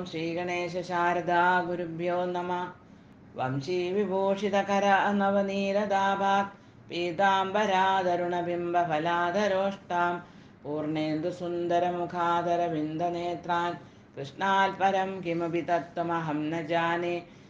ശ്രീഗണേശ ശാരദാ ഗുരുഭ്യോ നമ വംശീ വിഭൂഷിതകര നവനീരദാഭാത് പീതാംബരാതരുണബിംബഫലാധരോഷ്ടാം പൂർണേന്ദു സുന്ദരമുഖാദരവിന്ദനേത്രാൻ കൃഷ്ണാത് പരം കിമപി തത്വമഹം ന ജാനെ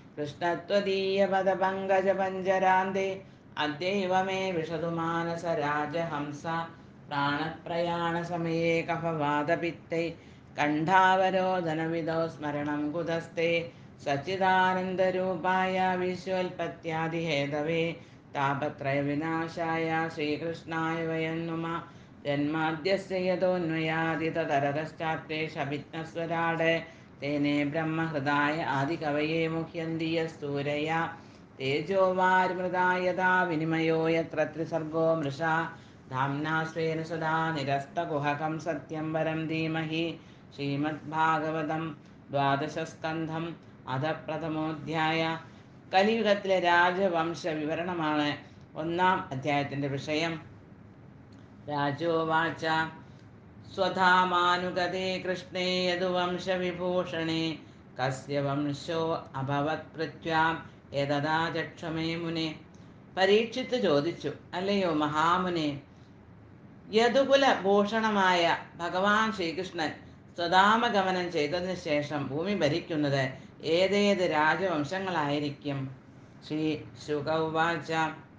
കൃഷ്ണത്വദീയപദപങ്കജപഞ്ചരാന്തെ അദ്യൈവ മേ വിശതു മാനസരാജഹംസ പ്രാണപ്രയാണസമയേ കഫവാദപിത്തൈ കണ്ഠാവരോധനവിധോ സ്മരണം കുതസ്തേ സച്ചിദാനന്ദരൂപായ വിശ്വൽപത്യാദിഹേതവേ താപത്രയവിനാശായ ശ്രീകൃഷ്ണായ വയം നുമ ജന്മാദ്യസ്യ യതോന്വയാദിതരതശ്ചാത്തേഷഭിജ്ഞസ്വരാട് തേനെ ബ്രഹ്മഹൃദായ ആദികവയെ മുഹ്യന്തി യസ്തൂരയ തേജോ വാര്മൃതായതാ വിനിമയോ യത്ര ത്രിസർഗോ മൃഷാ ധാംനാ സ്വേന സദാ നിരസ്തകുഹകം സത്യം വരം ധീമഹി ശ്രീമദ്ഭാഗവതം ദ്വാദശസ്കന്ധം അധ പ്രഥമോധ്യായ കലിയുഗത്തിലെ രാജവംശ വിവരണമാണ് ഒന്നാം അധ്യായത്തിൻ്റെ വിഷയം രാജോവാച സ്വധാമാനുഗതേ കൃഷ്ണേ യദുവംശവിഭൂഷണേ കസ്യ വംശോ അഭവത് പൃഥ്വാം യതദാ ചക്ഷമേ മുനെ പരീക്ഷിത്ത് ചോദിച്ചു അല്ലയോ മഹാമുനെ യദുകുല ഭൂഷണമായ ഭഗവാൻ ശ്രീകൃഷ്ണൻ സ്വധാമഗമനം ചെയ്തതിനു ശേഷം ഭൂമി ഭരിക്കുന്നത് ഏതേത് രാജവംശങ്ങളായിരിക്കും ശ്രീ ശുഗൗവാച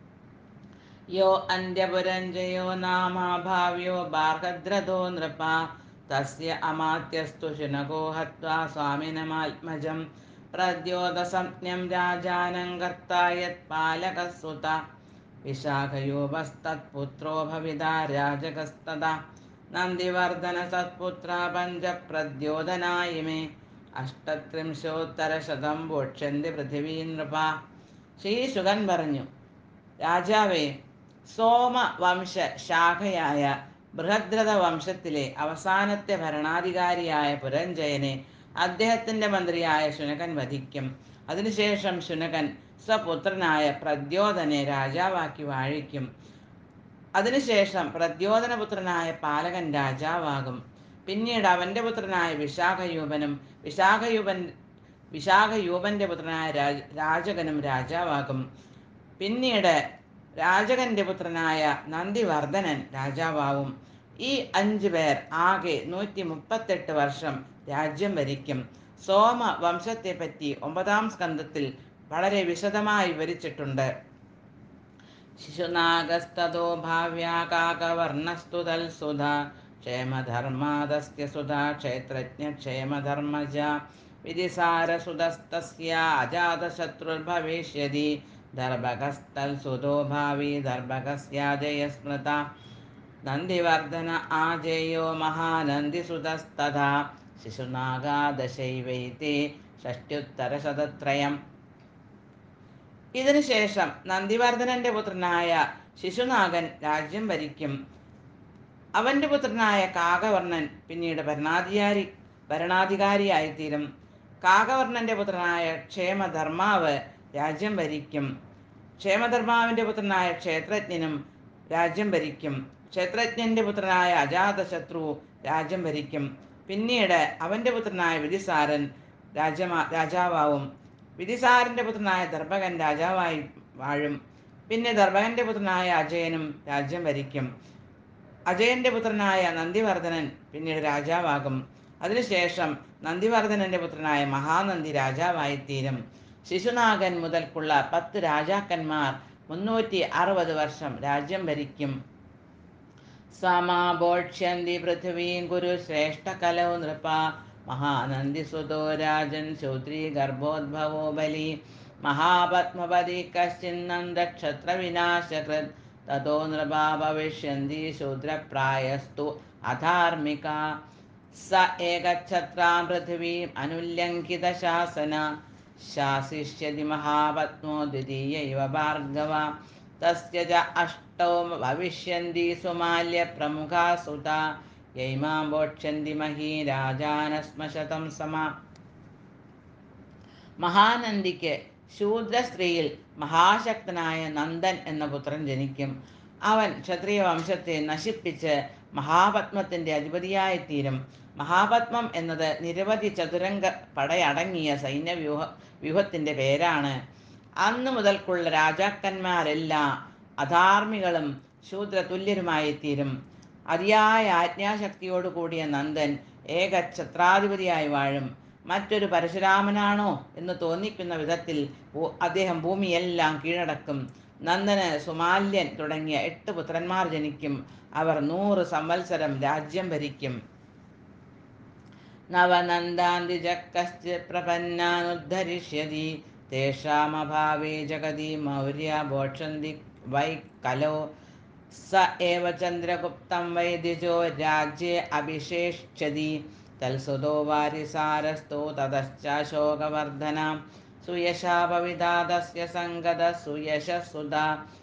യോ അന്ത്യപുരഞ്ജയോ നാമാഭാവ്യോ ബാർഹദ്രഥോ നൃപ തസ്യ അമാത്യസ്തു ശുനകോ ഹത്വാ സ്വാമിനമാത്മജം പ്രദ്യോതസംജ്ഞം രാജാനം കർത്തായത് പാലകസുത വിശാഖയോപസ്തത്പുത്രോ ഭവിതാ രാജകസ്തത നന്ദിവർദ്ധന സത്പുത്ര പഞ്ചപ്രദ്യോതനായി മേ അഷ്ടത്രിംശോത്തരശതം വോക്ഷ്യന്തി പൃഥിവീ നൃപ ശ്രീശുഗൻ പറഞ്ഞു രാജാവേ സോമവംശ ശാഖയായ ബൃഹദ്രഥ വംശത്തിലെ അവസാനത്തെ ഭരണാധികാരിയായ പുരഞ്ജയനെ അദ്ദേഹത്തിൻ്റെ മന്ത്രിയായ ശുനകൻ വധിക്കും അതിനുശേഷം ശുനകൻ സ്വപുത്രനായ പ്രദ്യോധനെ രാജാവാക്കി വാഴിക്കും അതിനുശേഷം പ്രദ്യോധനപുത്രനായ പാലകൻ രാജാവാകും പിന്നീട് അവൻ്റെ പുത്രനായ വിശാഖയൂപനും വിശാഖയൂപൻ വിശാഖയൂപൻ്റെ പുത്രനായ രാജ രാജകനും രാജാവാകും പിന്നീട് രാജകന്റെ പുത്രനായ നന്ദിവർദ്ധനൻ രാജാവാവും ഈ അഞ്ചു പേർ ആകെ നൂറ്റി മുപ്പത്തെട്ട് വർഷം രാജ്യം ഭരിക്കും സോമ വംശത്തെപ്പറ്റി ഒമ്പതാം സ്കന്ധത്തിൽ വളരെ വിശദമായി വിവരിച്ചിട്ടുണ്ട് ശിശുനാഗസ്തോ ഭാവ്യാകാകവർണസ്തു തൽസുധ ക്ഷേമധർമാദസ്യ സുധാ ക്ഷേത്രജ്ഞ ക്ഷേമധർമ്മജ വിധിസാരസുതസ്തസ്യ അജാതശത്രുർഭവിഷ്യതി ദർഭകസ്തൽസുതോ ഭാവി ദർഭകസ്യാജയസ്മൃത നന്ദിവർദ്ധന ആജേയോ മഹാനന്ദിസുതസ്തഥാ ശിശുനാഗാദശൈവൈത്തെ ഷഷ്ട്യുത്തരശതത്രയം ഇതിനുശേഷം നന്ദിവർദ്ധനന്റെ പുത്രനായ ശിശുനാഗൻ രാജ്യം ഭരിക്കും അവന്റെ പുത്രനായ കാകവർണൻ പിന്നീട് ഭരണാധികാരി ഭരണാധികാരിയായിത്തീരും കാകവർണന്റെ പുത്രനായ ക്ഷേമധർമാവ് രാജ്യം ഭരിക്കും ക്ഷേമധർമാവിന്റെ പുത്രനായ ക്ഷേത്രജ്ഞനും രാജ്യം ഭരിക്കും ക്ഷേത്രജ്ഞന്റെ പുത്രനായ അജാതശത്രു രാജ്യം ഭരിക്കും പിന്നീട് അവന്റെ പുത്രനായ വിധിസാരൻ രാജമാ രാജാവാവും വിധിസാരന്റെ പുത്രനായ ദർഭകൻ രാജാവായി വാഴും പിന്നെ ദർഭകന്റെ പുത്രനായ അജയനും രാജ്യം ഭരിക്കും അജയന്റെ പുത്രനായ നന്ദിവർദ്ധനൻ പിന്നീട് രാജാവാകും അതിനുശേഷം നന്ദിവർദ്ധനന്റെ പുത്രനായ മഹാനന്ദി രാജാവായിത്തീരും ശിശുനാഗൻ മുതൽക്കുള്ള പത്ത് രാജാക്കന്മാർ മുന്നൂറ്റി അറുപത് വർഷം രാജ്യം ഭരിക്കും സമാബോക്ഷ്യന്തി പൃഥിവീം കുരു ശ്രേഷ്ഠകലോ നൃപ മഹാനന്ദി സുതോ രാജൻ ശൂദ്രീ ഗർഭോദ്ഭവോ ബലി മഹാപത്മപതി കശ്ചിന്നന്തക്ഷത്ര വിനാശകൃത് തതോ നൃപാ ഭവിഷ്യന്തി ശൂദ്രപ്രായസ്തു അധാർമിക സ ഏകഛത്രാം പൃഥിവീം അനുല്യങ്കിത ശാസന ശാസിഷ്യതി മഹാപത്മോ ദ്വിതീയൈവ ഭാർഗവ തസ്യ ച അഷ്ടൗ ഭവിഷ്യന്തി സുമാല്യ പ്രമുഖാ സുത യൈമാം വോക്ഷ്യന്തി മഹീ രാജാനസ്മശതം സമ മഹാനന്ദിക്ക് ശൂദ്ര സ്ത്രീയിൽ മഹാശക്തനായ നന്ദൻ എന്ന പുത്രൻ ജനിക്കും അവൻ ക്ഷത്രിയ വംശത്തെ നശിപ്പിച്ച് മഹാപത്മത്തിൻ്റെ അധിപതിയായിത്തീരും മഹാപത്മം എന്നത് നിരവധി ചതുരംഗ പടയടങ്ങിയ സൈന്യവ്യൂഹ വ്യൂഹത്തിൻ്റെ പേരാണ് അന്ന് മുതൽക്കുള്ള രാജാക്കന്മാരെല്ലാം അധാർമികളും ശൂദ്രതുല്യരുമായിത്തീരും അതിയായ ആജ്ഞാശക്തിയോടു കൂടിയ നന്ദൻ ഏക ഛത്രാധിപതിയായി വാഴും മറ്റൊരു പരശുരാമനാണോ എന്ന് തോന്നിക്കുന്ന വിധത്തിൽ ഭൂ- അദ്ദേഹം ഭൂമിയെല്ലാം കീഴടക്കും നന്ദന് സുമാല്യൻ തുടങ്ങിയ എട്ട് പുത്രന്മാർ ജനിക്കും അവർ നൂറ് സംവത്സരം രാജ്യം ഭരിക്കും നവനന്ദാന്തിജക്കശ്ച പ്രപന്നാനുദ്ധരിഷ്യതി തേഷാമഭാവേ ജഗതി മൗര്യ ഭോക്ഷന്തി വൈ കലോ സ ഏവ ചന്ദ്രഗുപ്തം വൈദ്യുജോ രാജ്യേ അഭിഷേക്ഷ്യതി തൽസുതോ വാരിസാരസ്തോ തതശ്ചാശോകവർദ്ധനാം സുയശാപവിദാതസ്യ സംഗത സുയശസുതാ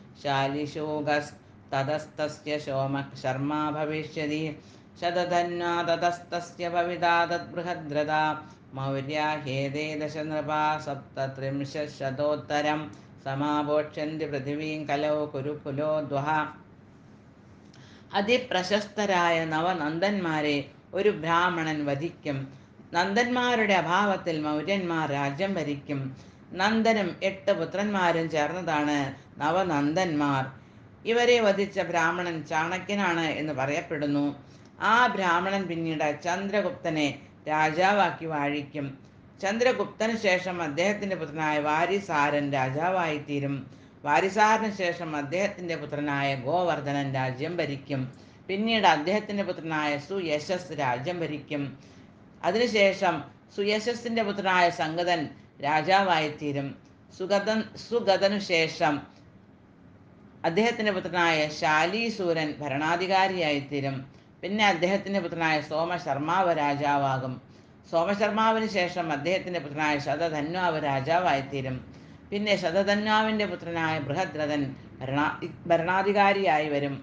ശാലിശോഗസ്തതസ്തസ്യ സോമ ശർമാ ഭവിഷ്യതി ശതധന്വാ തതസ്തസ്യ ഭവിതാതദ്ബൃഹദ്രത മൗര്യാ ഹേതേ ദശനൃപാ സപ്തത്രിംശതോത്തരം സമാഭോക്ഷ്യന്തി പൃഥിവീം കലോ കുരുകുലോ ദ്വഹ അതിപ്രശസ്തരായ നവനന്ദന്മാരെ ഒരു ബ്രാഹ്മണൻ വധിക്കും നന്ദന്മാരുടെ അഭാവത്തിൽ മൗര്യന്മാർ രാജ്യം ഭരിക്കും നന്ദനും എട്ട് പുത്രന്മാരും ചേർന്നതാണ് നവനന്ദന്മാർ ഇവരെ വധിച്ച ബ്രാഹ്മണൻ ചാണക്യനാണ് എന്ന് പറയപ്പെടുന്നു ആ ബ്രാഹ്മണൻ പിന്നീട് ചന്ദ്രഗുപ്തനെ രാജാവാക്കി വാഴിക്കും ചന്ദ്രഗുപ്തന് ശേഷം അദ്ദേഹത്തിൻ്റെ പുത്രനായ വാരിസാരൻ രാജാവായിത്തീരും വാരിസാറിന് ശേഷം അദ്ദേഹത്തിൻ്റെ പുത്രനായ ഗോവർദ്ധനൻ രാജ്യം ഭരിക്കും പിന്നീട് അദ്ദേഹത്തിൻ്റെ പുത്രനായ സുയശസ് രാജ്യം ഭരിക്കും അതിനുശേഷം സുയശസ്സിൻ്റെ പുത്രനായ സംഗതൻ രാജാവായിത്തീരും സുഗതൻ സുഗതനു ശേഷം അദ്ദേഹത്തിൻ്റെ പുത്രനായ ശാലീസൂരൻ ഭരണാധികാരിയായിത്തീരും പിന്നെ അദ്ദേഹത്തിൻ്റെ പുത്രനായ സോമശർമാവ് രാജാവാകും സോമശർമാവിന് ശേഷം അദ്ദേഹത്തിൻ്റെ പുത്രനായ ശതധന്വാവ് രാജാവായിത്തീരും പിന്നെ ശതധന്വാവിൻ്റെ പുത്രനായ ബൃഹദ്രഥൻ ഭരണാ ഭരണാധികാരിയായി വരും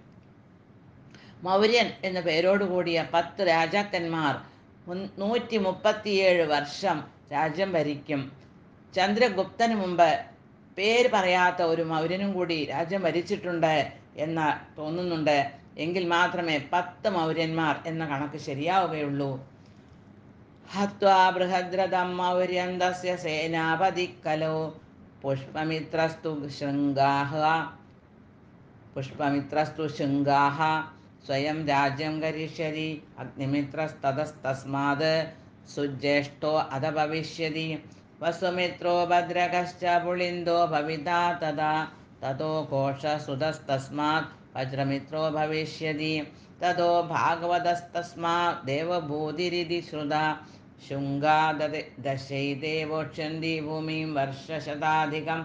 മൗര്യൻ എന്ന പേരോടുകൂടിയ പത്ത് രാജാക്കന്മാർ മുൻ- നൂറ്റി മുപ്പത്തിയേഴ് വർഷം രാജ്യം ഭരിക്കും ചന്ദ്രഗുപ്തന് മുമ്പ് പേര് പറയാത്ത ഒരു മൗര്യനും കൂടി രാജ്യം ഭരിച്ചിട്ടുണ്ട് എന്ന് തോന്നുന്നുണ്ട് എങ്കിൽ മാത്രമേ പത്ത് മൗര്യന്മാർ എന്ന കണക്ക് ശരിയാവുകയുള്ളൂ ഹത്വാ ബൃഹദ്രഥം മൗര്യം തസ്യ സേനാപതി കലോ പുഷ്പമിത്രസ്തു ശൃംഗാഹ പുഷ്പമിത്രസ്തു ശൃംഗാഹ സ്വയം രാജ്യം കരിഷ്യതി അഗ്നിമിത്രസ്തതസ്തസ്മാത് സുജ്യേഷ്ഠോ അധ ഭവിഷ്യതി വസുമിത്രോ ഭദ്രകശ്ച പുളിന്ദോ ഭവിതാ തഥാ തതോ ഘോഷസുതസ്തസ്മാത് വജ്രമിത്രോ ഭവിഷ്യതി തതോ ഭാഗവതസ്തസ്മാ ദേവഭൂതിരിതി ശ്രുത ശുംഗാദ ദശൈദേവോക്ഷന്തി ഭൂമിം വർഷശതാധികം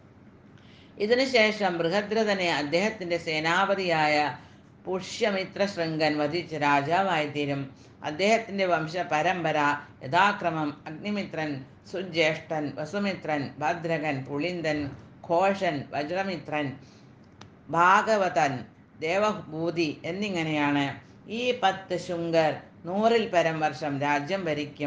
ഇതിനുശേഷം ബൃഹദ്രഥനെ അദ്ദേഹത്തിൻ്റെ സേനാപതിയായ പുഷ്യമിത്ര ശൃംഗൻ വധിച്ച് രാജാവായിത്തീരും അദ്ദേഹത്തിൻ്റെ വംശ പരമ്പര യഥാക്രമം അഗ്നിമിത്രൻ സുജ്യേഷ്ഠൻ വസുമിത്രൻ ഭദ്രകൻ പുളിന്ദൻ ഘോഷൻ വജ്രമിത്രൻ ഭാഗവതൻ ദേവഭൂതി എന്നിങ്ങനെയാണ് ഈ പത്ത് ശുങ്കർ നൂറിൽ പരം വർഷം രാജ്യം ഭരിക്കും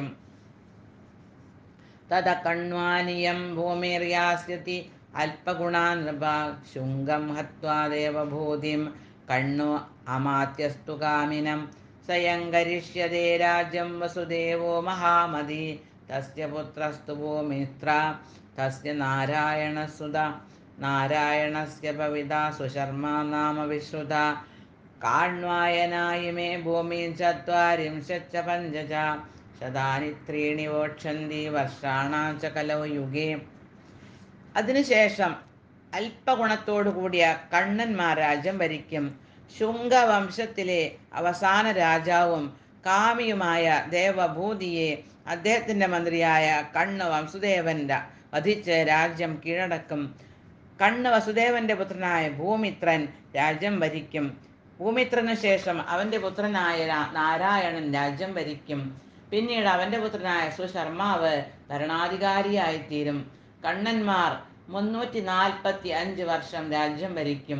തത കണ്വാനിയം ഭൂമിർയാസ്യതി അല്പഗുണാ നൃപ ശുംഗം ഹത്വാ ദേവഭൂതിം കണ്ണു അമാത്യസ്തു കാമിനം സ്വയം കരിഷ്യതേ രാജ്യം വസുദേവോ മഹാമതി തസ്യ പുത്രസ്തു ഭൂമിത്ര തസ്യ നാരായണസുത നാരായണസ്യ ഭവിത സുശർമാ നാമ വിശ്രുത കാണ്വായനായി മേ ഭൂമിം ചത്വാരിംശച്ച പഞ്ചച ശതാനി ത്രീണി വോക്ഷന്തി വർഷാണാം ച കലോ യുഗേ അതിനുശേഷം അല്പഗുണത്തോടു കൂടിയ കണ്ണന്മാർ രാജ്യം ഭരിക്കും ശുംഗവംശത്തിലെ അവസാന രാജാവും കാമിയുമായ ദേവഭൂതിയെ അദ്ദേഹത്തിൻ്റെ മന്ത്രിയായ കണ്ണ് വസുദേവൻ ര- വധിച്ച് രാജ്യം കീഴടക്കും കണ്ണ് വസുദേവന്റെ പുത്രനായ ഭൂമിത്രൻ രാജ്യം ഭരിക്കും ഭൂമിത്രന് ശേഷം അവൻ്റെ പുത്രനായ രാ- നാരായണൻ രാജ്യം ഭരിക്കും പിന്നീട് അവൻ്റെ പുത്രനായ സുശർമാവ് ഭരണാധികാരിയായിത്തീരും കണ്ണന്മാർ മുന്നൂറ്റി നാൽപ്പത്തി അഞ്ച് വർഷം രാജ്യം ഭരിക്കും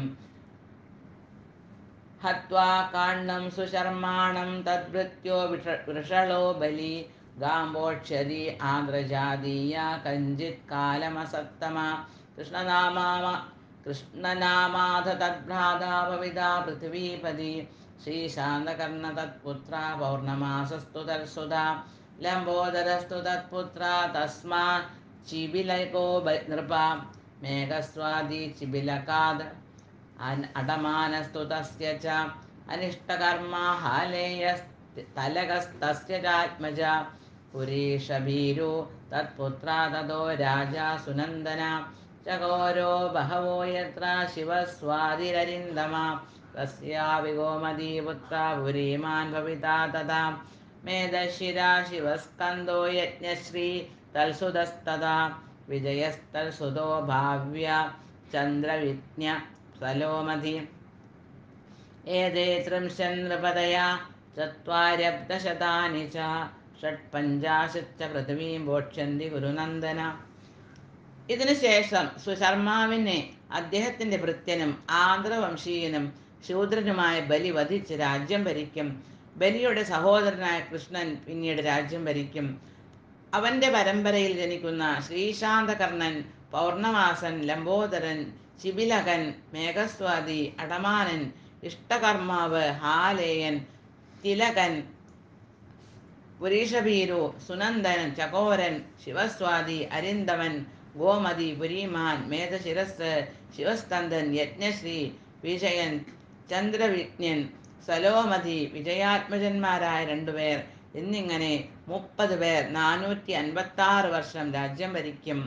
ഹത്വാ കാണ്ണം സുശർമാണം തദ്ഭൃത്യോ വിഷ- വൃഷളോ ബലി ഗാംബോക്ഷതി ആന്ധ്രജാതീയ കഞ്ചിത് കാലമസത്തമ കൃഷ്ണനാമാ കൃഷ്ണനാമാധ തദ്ഭ്രാതാ ഭവിതാ പൃഥ്വീപതി ശ്രീശാന്തകർണ തത്പുത്ര പൗർണമാസസ്തു തത്സുത ലംബോദരസ്തു തത്പുത്ര തസ്മാ ചിബിലകോ ബ- നൃപ മേഘസ്വാദി ചിബിലകാത് അൻ- അടമാനസ്തു തസ്യ ച അനിഷ്ടകർമാ ഹാലേയസ്തലകസ്തസ്യ ചാത്മജ പുരീഷഭീരു തത്പുത്ര തതോ രാജാ സുനന്ദന ചകോരോ ബഹവോ യത്ര ശിവസ്വാതിരരിന്ദമ തസ്യാവി ഗോമതീ പുത്ര പുരീമാൻ ഭവിതാ തഥാ മേധശിരാ ശിവസ്കന്ദോ യജ്ഞശ്രീ തൽസുതസ്തഥാ വിജയസ്തൽസുതോ ഭാവ്യ ചന്ദ്രവിജ്ഞ സലോമധി ഏതേ ത്രിംശൻ നൃപതയാ ചത്വാര്യബ്ദശതാനി ച ഷട്പഞ്ചാശച്ച പൃഥിവീം ഭോക്ഷ്യന്തി ഗുരുനന്ദന ഇതിനു ശേഷം സുശർമാവിനെ അദ്ദേഹത്തിന്റെ ഭൃത്യനും ആന്ധ്രവംശീയനും ശൂദ്രനുമായ ബലി വധിച്ച് രാജ്യം ഭരിക്കും ബലിയുടെ സഹോദരനായ കൃഷ്ണൻ പിന്നീട് രാജ്യം ഭരിക്കും അവന്റെ പരമ്പരയിൽ ജനിക്കുന്ന ശ്രീശാന്തകർണൻ പൗർണമാസൻ ലംബോദരൻ ചിബിലകൻ മേഘസ്വാതി അടമാനൻ ഇഷ്ടകർമാവ് ഹാലേയൻ തിലകൻ പുരീഷഭീരു സുനന്ദൻ ചകോരൻ ശിവസ്വാതി അരിന്തമൻ ഗോമതി പുരീമാൻ മേധശിരസ് ശിവസ്കന്ദൻ യജ്ഞശ്രീ വിജയൻ ചന്ദ്രവിജ്ഞൻ സലോമതി വിജയാത്മജന്മാരായ രണ്ടുപേർ എന്നിങ്ങനെ മുപ്പത് പേർ നാനൂറ്റി അൻപത്തി ആറ് വർഷം രാജ്യം ഭരിക്കും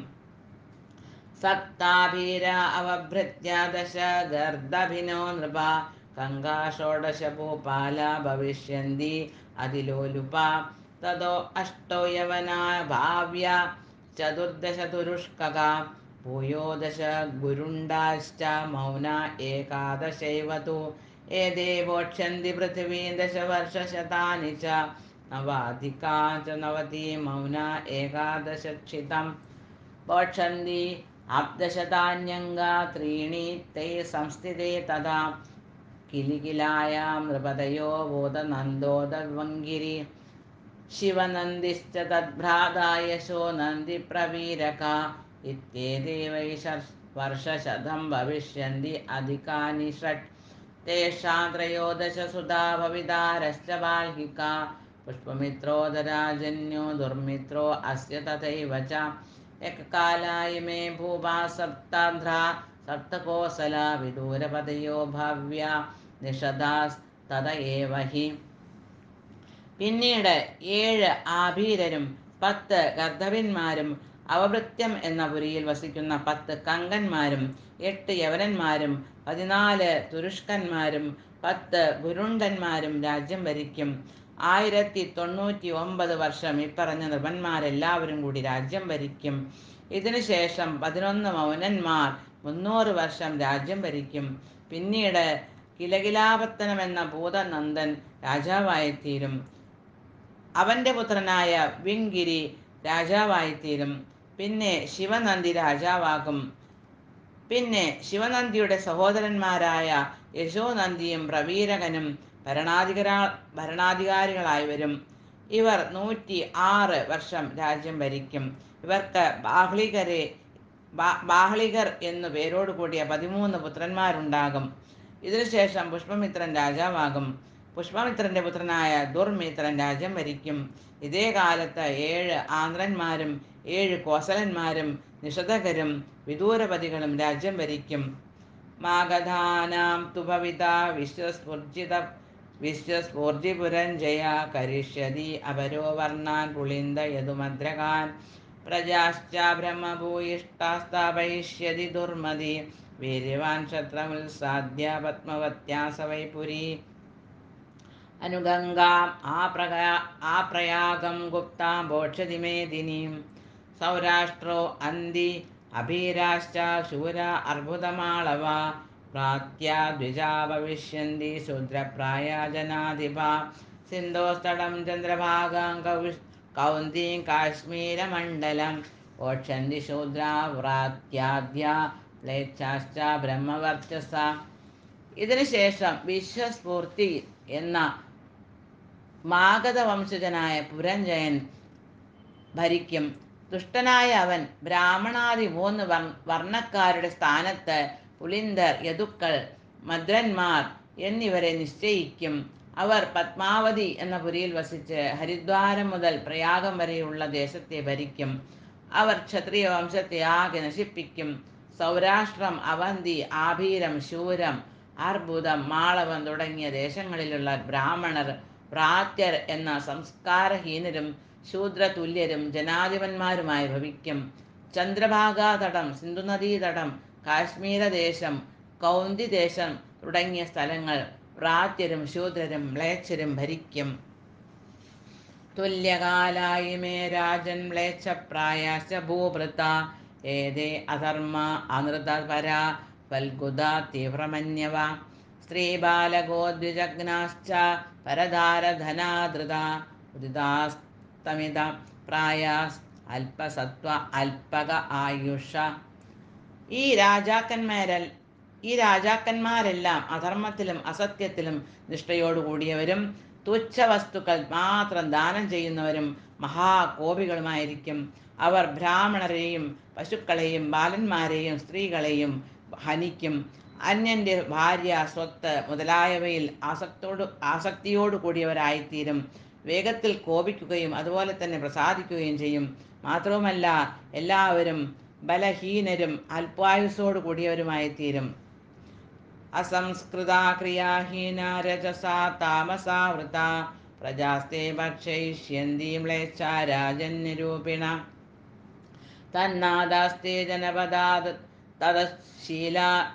സപ്താഭീര അവഭൃത്യ ദശ ഗർദഭിനോ നൃപ കങ്കാ ഷോഡശ ഭൂപാല ഭവിഷ്യന്തി അതിലോലുപ തതോ അഷ്ടോ യവന ഭാവ്യ ചതുർദശ തുരുഷ്കക ഭൂയോദശ ഗുരുണ്ടാശ്ച മൗന ഏകാദശൈവ തു ഏതേവോക്ഷന്തി പൃഥിവീം ദശവർഷശതാനി ച നവാധികാ ച നവതി മൗന ഏകാദശക്ഷിതം वोक्षन्ति आप्तशतान्यङ्गा त्रीणि ते संस्थिते तदा किलिकिलायां नृपतयो बोधनन्दोदवङ्गिरि शिवनन्दिश्च तद्भ्राता यशो नन्दिप्रवीरका इत्येते वै षट् वर्षशतं भविष्यन्ति अधिकानि षट् तेषां त्रयोदशसुधा भवितारश्च बाल्हिका पुष्पमित्रोदराजन्यो दुर्मित्रो अस्य तथैव च एककालाय मे भूपा सप्ताध्रा सप्तकोसला विदूरपदयो भाव्या നിഷദാസ്തത ഏവ ഹി പിന്നീട് ഏഴ് ആഭീരരും പത്ത് ഗർദ്ധവന്മാരും അവഭൃത്യം എന്ന പുരിയിൽ വസിക്കുന്ന പത്ത് കങ്കന്മാരും എട്ട് യവനന്മാരും പതിനാല് തുരുഷ്കന്മാരും പത്ത് ഗുരുണ്ടന്മാരും രാജ്യം ഭരിക്കും ആയിരത്തി തൊണ്ണൂറ്റി ഒമ്പത് വർഷം ഇപ്പറഞ്ഞ നൃപന്മാരെല്ലാവരും കൂടി രാജ്യം ഭരിക്കും ഇതിനുശേഷം പതിനൊന്ന് മൗനന്മാർ മുന്നൂറ് വർഷം രാജ്യം ഭരിക്കും പിന്നീട് കിലകിലാപത്തനം എന്ന ഭൂതനന്ദൻ രാജാവായിത്തീരും അവന്റെ പുത്രനായ വിങ്കിരി രാജാവായിത്തീരും പിന്നെ ശിവനന്ദി രാജാവാകും പിന്നെ ശിവനന്ദിയുടെ സഹോദരന്മാരായ യശോനന്ദിയും പ്രവീരകനും ഭരണാധികാര ഭരണാധികാരികളായി വരും ഇവർ നൂറ്റി ആറ് വർഷം രാജ്യം ഭരിക്കും ഇവർക്ക് ബാഹ്ലികരെ ബാ- ബാഹ്ലികർ എന്നു പേരോട് കൂടിയ പതിമൂന്ന് പുത്രന്മാരുണ്ടാകും ഇതിനുശേഷം പുഷ്പമിത്രൻ രാജാവാകും പുഷ്പമിത്രന്റെ പുത്രനായ ദുർമിത്രൻ രാജ്യം ഭരിക്കും ഇതേ കാലത്ത് ഏഴ് ആന്ധ്രന്മാരും ഏഴ് കോസലന്മാരും നിഷധകരും വിദൂരപതികളും രാജ്യം ഭരിക്കും മാഗധാനാം തു ഭവിത വിശ്വസ്ഫുർജിത വിശ്വസ്ഫൂർജിപുരഞ്ജയ കരിഷ്യതി അപരോ വർണ്ണാൻ പുളിന്ദ യതുമദ്രകാൻ പ്രജാശ്ച ബ്രഹ്മഭൂയിഷ്ടാസ്ഥാപയിഷ്യതി ദുർമതി വീര്യവാൻ ശത്രമുത്സാദ്യ പത്മവത്യാസ വൈ പുരി അനുഗംഗാം ആപ്രകാ ആപ്രയാഗം ഗുപ്താം ഭോക്ഷതി മേദിനീം സൗരാഷ്ട്രോ അന്തി അഭീരാശ്ച ശൂര അർബുദമാളവ പ്രാത്യാ ദ്വിജാ ഭവിഷ്യന്തി ശൂദ്രപ്രായ ജനാധിപ സിന്ധോസ്തടം ചന്ദ്രഭാഗം കൗ കൗന്ദീം കാശ്മീരമണ്ഡലം ഓക്ഷന്തി ശൂദ്രാ വ്രാത്യാദ്യ മ്ലേച്ഛാശ്ച ബ്രഹ്മവർച്ചസ ഇതിനുശേഷം വിശ്വസ്ഫൂർത്തി എന്ന മാഗധ വംശജനായ പുരഞ്ജയൻ ഭരിക്കും ദുഷ്ടനായ അവൻ ബ്രാഹ്മണാദി മൂന്ന് വർ- വർണ്ണക്കാരുടെ സ്ഥാനത്ത് പുളിന്ദർ യദുക്കൾ മദ്രന്മാർ എന്നിവരെ നിശ്ചയിക്കും അവർ പത്മാവതി എന്ന പുരിയിൽ വസിച്ച് ഹരിദ്വാരം മുതൽ പ്രയാഗം വരെയുള്ള ദേശത്തെ ഭരിക്കും അവർ ക്ഷത്രിയ വംശത്തെ ആകെ നശിപ്പിക്കും സൗരാഷ്ട്രം അവന്തി ആഭീരം ശൂരം അർബുദം മാളവം തുടങ്ങിയ ദേശങ്ങളിലുള്ള ബ്രാഹ്മണർ പ്രാത്യർ എന്ന സംസ്കാരഹീനരും ശൂദ്രതുല്യരും ജനാധിപന്മാരുമായി ഭവിക്കും ചന്ദ്രഭാഗാതടം സിന്ധുനദീതടം കാശ്മീരദേശം കൗന്തിദേശം തുടങ്ങിയ സ്ഥലങ്ങൾ പ്രാത്യരും ശൂദ്രരും മ്ലേച്ഛരും ഭരിക്കും തുല്യകാലായി മേ രാജൻ മ്ലേച്ഛപ്രായാശ്ച ഭൂഭൃത ഏതേ അധർമ്മ അനൃതപര ഫൽഗുത തീവ്രമന്യവ സ്ത്രീബാലകോദ്വിജഗ്നാശ്ച പരധാരധനാധൃത ഉദിതാസ്തമിത പ്രായാസ് അല്പസത്വ അല്പക ആയുഷ ഈ രാജാക്കന്മാരൽ ഈ രാജാക്കന്മാരെല്ലാം അധർമ്മത്തിലും അസത്യത്തിലും നിഷ്ഠയോടുകൂടിയവരും തുച്ഛ വസ്തുക്കൾ മാത്രം ദാനം ചെയ്യുന്നവരും മഹാകോപികളുമായിരിക്കും അവർ ബ്രാഹ്മണരെയും പശുക്കളെയും ബാലന്മാരെയും സ്ത്രീകളെയും ഹനിക്കും അന്യന്റെ ഭാര്യ സ്വത്ത് മുതലായവയിൽ ആസക്തോട് ആസക്തിയോട് കൂടിയവരായിത്തീരും വേഗത്തിൽ കോപിക്കുകയും അതുപോലെ തന്നെ പ്രസാദിക്കുകയും ചെയ്യും മാത്രവുമല്ല എല്ലാവരും ബലഹീനരും അല്പായുസോട് കൂടിയവരുമായിത്തീരും അസംസ്കൃത ക്രിയാഹീന രജസാ താമസാവൃത പ്രജാസ്തേ ഭക്ഷയിഷ്യന്തി മ്ലേച്ഛ രാജന്യരൂപിണ തന്നാദാസ്തേ ജനപദാത് തതശീല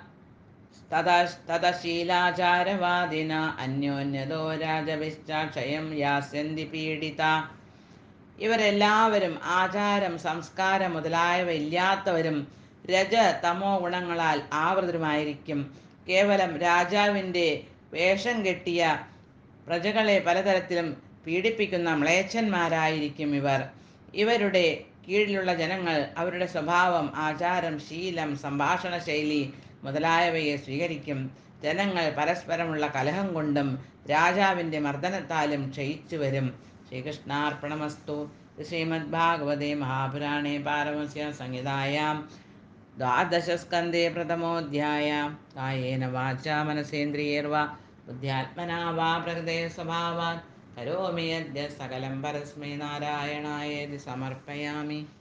തതശീലാചാരവാദിന അന്യോന്യതോ രാജവിശ്ചാക്ഷയം യാസ്യന്തി പീഡിത ഇവരെല്ലാവരും ആചാരം സംസ്കാരം മുതലായവ ഇല്ലാത്തവരും രജ തമോ ഗുണങ്ങളാൽ ആവൃതരുമായിരിക്കും കേവലം രാജാവിൻ്റെ വേഷം കെട്ടിയ പ്രജകളെ പലതരത്തിലും പീഡിപ്പിക്കുന്ന മ്ലേച്ഛന്മാരായിരിക്കും ഇവർ ഇവരുടെ കീഴിലുള്ള ജനങ്ങൾ അവരുടെ സ്വഭാവം ആചാരം ശീലം സംഭാഷണ ശൈലി മുതലായവയെ സ്വീകരിക്കും ജനങ്ങൾ പരസ്പരമുള്ള കലഹം കൊണ്ടും രാജാവിൻ്റെ മർദ്ദനത്താലും ക്ഷയിച്ചു വരും ശ്രീകൃഷ്ണാർപ്പണമസ്തു ശ്രീമദ്ഭാഗവതേ മഹാപുരാണേ പാരമസ്യ സംഹിതായാം ദ്വാദശസ്കന്ധേ പ്രഥമോധ്യായ കായേന വാച മനസേന്ദ്രിയേർവാ ബുദ്ധ്യാത്മനാ വാ പ്രകൃതേ സ്വഭാവാത് കരോമി യദ്യ സകലം പരസ്മൈ നാരായണായേതി സമർപ്പയാമി